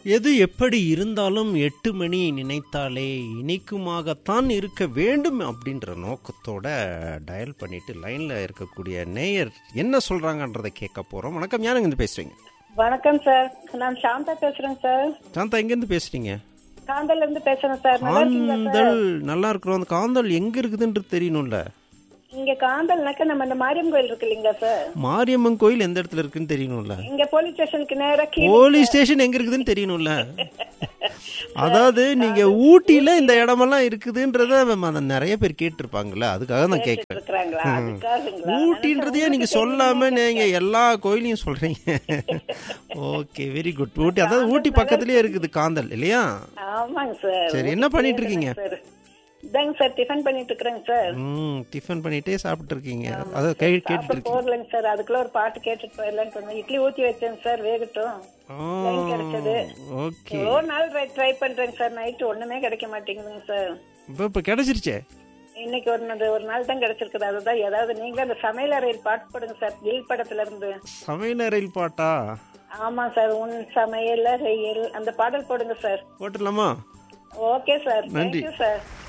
எது எப்படி இருந்தாலும் எட்டு மணி நினைத்தாலே இனிக்குமாகத்தான் இருக்க வேண்டும் அப்படின்ற நோக்கத்தோட டயல் பண்ணிட்டு லைன்ல இருக்கக்கூடிய நேயர் என்ன சொல்றாங்கன்றதை கேட்க போறோம் வணக்கம் யாருங்க இருந்து பேசுறீங்க வணக்கம் சார் நான் சாந்தா பேசுறேன் சார் சாந்தா எங்க இருந்து பேசுறீங்க காந்தல்ல இருந்து பேசுறேன் சார் நல்லா இருக்கீங்களா சார் காந்தல் நல்லா இருக்கிறோம் அந்த காந்தல் எங்க இருக்குதுன்றது தெரியணும்ல இங்க காந்தல்னாக்க நம்ம இந்த மாரியம் கோயில் இருக்கு இல்லைங்களா சார் மாரியம்மன் கோயில் எந்த இடத்துல இருக்குன்னு தெரியணும்ல இங்க போலீஸ் ஸ்டேஷனுக்கு நேரா கீழே போலீஸ் ஸ்டேஷன் எங்க இருக்குதுன்னு தெரியணும்ல அதாவது நீங்க ஊட்டியில இந்த இடமெல்லாம் இருக்குதுன்றத நம்ம அந்த நிறைய பேர் கேட்டிருப்பாங்கல்ல அதுக்காக நான் கேட்கிறேன் இருக்கிறாங்களா அதுக்காகங்களா ஊட்டின்றதையே நீங்க சொல்லாம நீங்க எல்லா கோயிலையும் சொல்றீங்க ஓகே வெரி குட் ஊட்டி அதாவது ஊட்டி பக்கத்துலயே இருக்குது காந்தல் இல்லையா ஆமாங்க சார் சரி என்ன பண்ணிட்டு இருக்கீங்க சார் இதாங்க சார் டிஃபன் பண்ணிட்டு இருக்கிறேங்க சார் ம் டிஃபன் பண்ணிட்டே சாப்பிட்டு இருக்கீங்க அதாவது கை கேட்டுட்டு சாப்பிட இருக்கீங்க போகலைங்க சார் அதுக்குள்ள ஒரு பாட்டு கேட்டுட்டு போயிடலான்னு சொன்னேன் இட்லி ஊத்தி வச்சேங்க சார் வேகட்டும் லைன் கிடைச்சது ஓகே எவ்வளோ நாள் ட்ரை பண்றேங்க சார் நைட்டு ஒண்ணுமே கிடைக்க மாட்டேங்குதுங்க சார் இப்போ இப்போ கிடைச்சிருச்சே இன்னைக்கு ஒரு நாள் ஒரு நாள் தான் கிடைச்சிருக்குது அதுதான் ஏதாவது நீங்க அந்த சமையல் அறையில் பாட்டு போடுங்க சார் கில் படத்துல இருந்து சமையலறையில் பாட்டா ஆமா சார் உன் சமையல் அறையில் அந்த பாடல் போடுங்க சார் போட்டுடலாமா ஓகே சார் நன்றி. Thank you sir